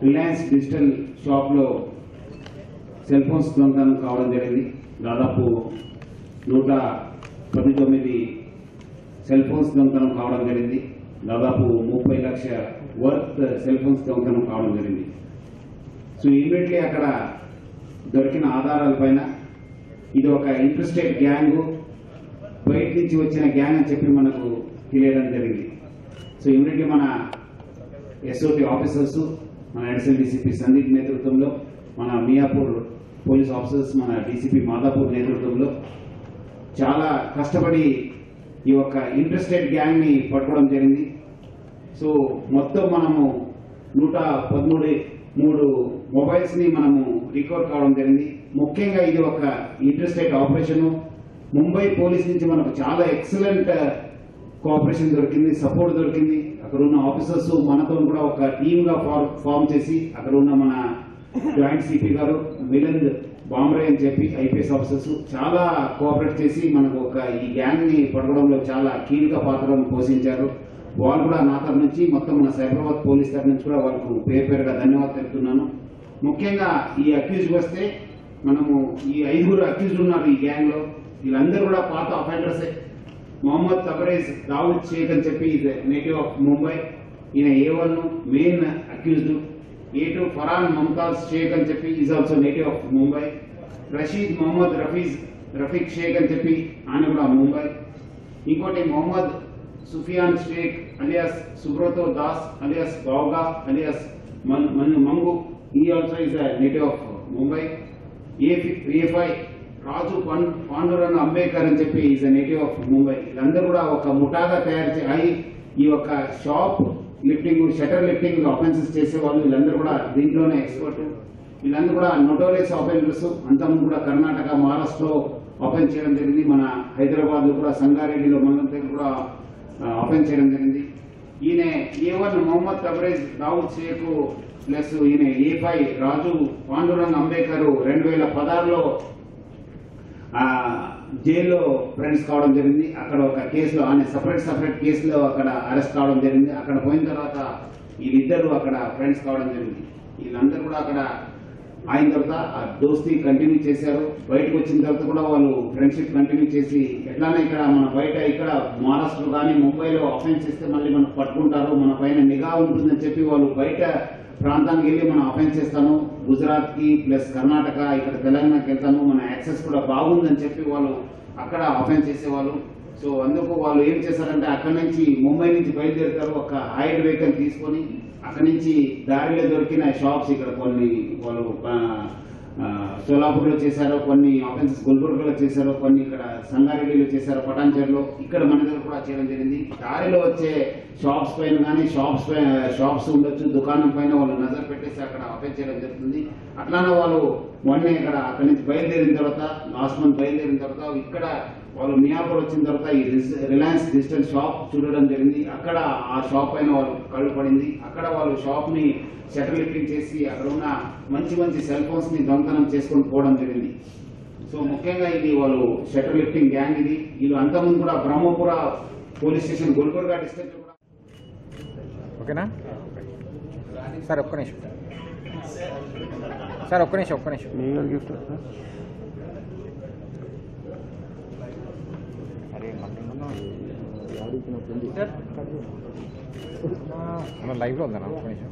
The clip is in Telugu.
రిలయన్స్ డిజిటల్ షాప్లో సెల్ ఫోన్స్ దొంగతనం కావడం జరిగింది దాదాపు నూట పంతొమ్మిది సెల్ ఫోన్స్ దొంగతనం కావడం జరిగింది దాదాపు ముప్పై లక్ష వర్త్ సెల్ ఫోన్స్ దొంగతనం కావడం జరిగింది సో ఇమీడియట్లీ అక్కడ దొరికిన ఆధారాలపైన ఇది ఒక ఇంట్రెస్టెడ్ గ్యాంగ్ బయట నుంచి వచ్చిన గ్యాంగ్ అని చెప్పి మనకు తెలియడం జరిగింది సో ఇమీడియట్లీ మన ఎస్ఓటి ఆఫీసర్స్ మన అడిషనల్ డీసీపీ సందీప్ నేతృత్వంలో మన మియాపూర్ పోలీస్ ఆఫీసర్స్ మన డీసీపీ మాదాపూర్ నేతృత్వంలో చాలా కష్టపడి ఈ యొక్క ఇంట్రెస్టెడ్ గ్యాంగ్ ని పట్టుకోవడం జరిగింది సో మొత్తం మనము నూట పదమూడు మూడు మొబైల్స్ ని మనము రికవర్ కావడం జరిగింది ముఖ్యంగా ఇది ఒక ఇంట్రెస్టెడ్ ఆపరేషన్ ముంబై పోలీస్ నుంచి మనకు చాలా ఎక్సలెంట్ కోఆపరేషన్ దొరికింది సపోర్ట్ దొరికింది అక్కడ ఉన్న ఆఫీసర్స్ మనతో కూడా ఒక టీమ్ గా ఫార్- ఫామ్ చేసి అక్కడ ఉన్న మన జాయింట్ సిపి గారు మిలింద్ బాంబ్రే అని చెప్పి ఐపీఎస్ ఆఫీసర్స్ చాలా కోఆపరేట్ చేసి మనకు ఒక ఈ గ్యాంగ్ ని పడగడంలో చాలా కీలక పాత్ర పోషించారు వాళ్ళు కూడా నా తరఫు నుంచి మొత్తం మన సైబరాబాద్ పోలీస్ తరఫు నుంచి కూడా వాళ్ళకు పేరు పేరుగా ధన్యవాదాలు తెలుపుతున్నాను ముఖ్యంగా ఈ అక్యూజ్ వస్తే మనము ఈ ఐదుగురు అక్యూజ్ ఉన్నారు ఈ గ్యాంగ్ లో వీళ్ళందరూ కూడా పాత అఫెండర్సే మొహమ్మద్ తబరేజ్ దావుద్ షేక్ అని చెప్పి ఇది నేటివ్ ఆఫ్ ముంబై ఈయన A one main accused A two Farhan Mumtaz Sheikh అని చెప్పి is also native of Mumbai Rashid Mohammed Rafeez Rafiq Sheikh అని చెప్పి ఆయన కూడా ముంబై ఇంకోటి Mohammed Sufiyan Sheikh alias Subrato Das alias Gauga alias మన్- మన్- మంగు ఈ also is native of Mumbai A five Raju పాండ్- పాండురంగ అంబేద్కర్ అని చెప్పి ఈజ్ నేటివ్ ఆఫ్ ముంబై వీళ్ళందరూ కూడా ఒక ముఠాగా తయారు చే అయి ఈ యొక్క shoplifting shutter lifting offences చేసే వాళ్ళు వీళ్ళందరూ కూడా దీంట్లోనే ఎక్స్పర్ట్ వీళ్ళందరూ కూడా నోటోరియస్ ఆఫెన్సర్స్ అంతకుముందు కూడా కర్ణాటక మహారాష్ట్రలో ఓపెన్ చేయడం జరిగింది మన హైదరాబాద్ లో కూడా సంగారెడ్డిలో మండలం దగ్గర కూడా ఓపెన్ చేయడం జరిగింది ఈయన A one Mohammed Tabrez Dawood Sheikh plus ఈయన ఏ ఫైవ్ రాజు పాండురంగ అంబేద్కర్ రెండు వేల పదహారులో ఆ, జైల్లో ఫ్రెండ్స్ కావడం జరిగింది అక్కడ ఒక కేసులో ఆయన సపరేట్ సపరేట్ కేసులో అక్కడ అరెస్ట్ కావడం జరిగింది అక్కడ పోయిన తర్వాత వీళ్ళిద్దరు అక్కడ ఫ్రెండ్స్ కావడం జరిగింది వీళ్ళందరూ కూడా అక్కడ అయిన తర్వాత ఆ దోస్తీ కంటిన్యూ చేశారు బయటకు వచ్చిన తర్వాత కూడా వాళ్ళు ఫ్రెండ్షిప్ కంటిన్యూ చేసి ఎట్లానే ఇక్కడ మన బయట ఇక్కడ మహారాష్ట్రలో కానీ ముంబైలో అఫెన్స్ చేస్తే మళ్ళీ మనం పట్టుకుంటారు మన పైన నిఘా ఉంటుందని చెప్పి వాళ్ళు బయట ప్రాంతానికి వెళ్ళి మనం అఫెన్స్ చేస్తాను గుజరాత్ కి ప్లస్ కర్ణాటక ఇక్కడ తెలంగాణకి వెళ్తాము మన యాక్సెస్ కూడా బాగుందని చెప్పి వాళ్ళు అక్కడ అఫెన్స్ చేసేవాళ్ళు సో అందుకు వాళ్ళు ఏం చేశారంటే అక్కడి నుంచి ముంబై నుంచి బయలుదేరుతారు ఒక హైడ్ వెహికల్ తీసుకొని అక్కడి నుంచి దారిలో దొరికిన షాప్స్ ఇక్కడ కొన్ని వాళ్ళు ఆ, ఆ, సోలాపూర్లో చేశారు కొన్ని ఆఫెన్సెస్ గుల్బర్గలో చేశారు కొన్ని ఇక్కడ సంగారెడ్డిలో చేశారు పటాన్చేరులో ఇక్కడ మన దగ్గర కూడా చేయడం జరిగింది దారిలో వచ్చే షాప్స్ పైన కానీ షాప్స్ పైన షాప్స్ ఉండొచ్చు దుకాణం పైన వాళ్ళు నజర్ పెట్టేసి అక్కడ అఫెన్స్ చేయడం జరుగుతుంది అట్లానే వాళ్ళు మొన్న ఇక్కడ అక్కడి నుంచి బయలుదేరిన తర్వాత లాస్ట్ మంత్ బయలుదేరిన తర్వాత ఇక్కడ వాళ్ళు మియాపూర్ వచ్చిన తర్వాత ఈ రిస్- రిలయన్స్ డిజిటల్ షాప్ చూడడం జరిగింది అక్కడ ఆ షాప్ పైన వాళ్ళు కళ్ళు పడింది అక్కడ వాళ్ళు షాప్ ని షటర్ లిఫ్టింగ్ చేసి అక్కడ ఉన్న మంచి మంచి సెల్ ఫోన్స్ ని దొంగతనం చేసుకొని పోవడం జరిగింది సో ముఖ్యంగా ఇది వాళ్ళు షటర్ లిఫ్టింగ్ గ్యాంగ్ ఇది వీళ్ళు అంతకుముందు కూడా Brahmapura police station Gulbarga district కూడా ఓకేనా సార్ ఒక్క నిమిషం సార్ ఒక్క నిమిషం ఒక్క నిమిషం అరే మన లైవ్లో ఉందన్నా ఒక్క నిమిషం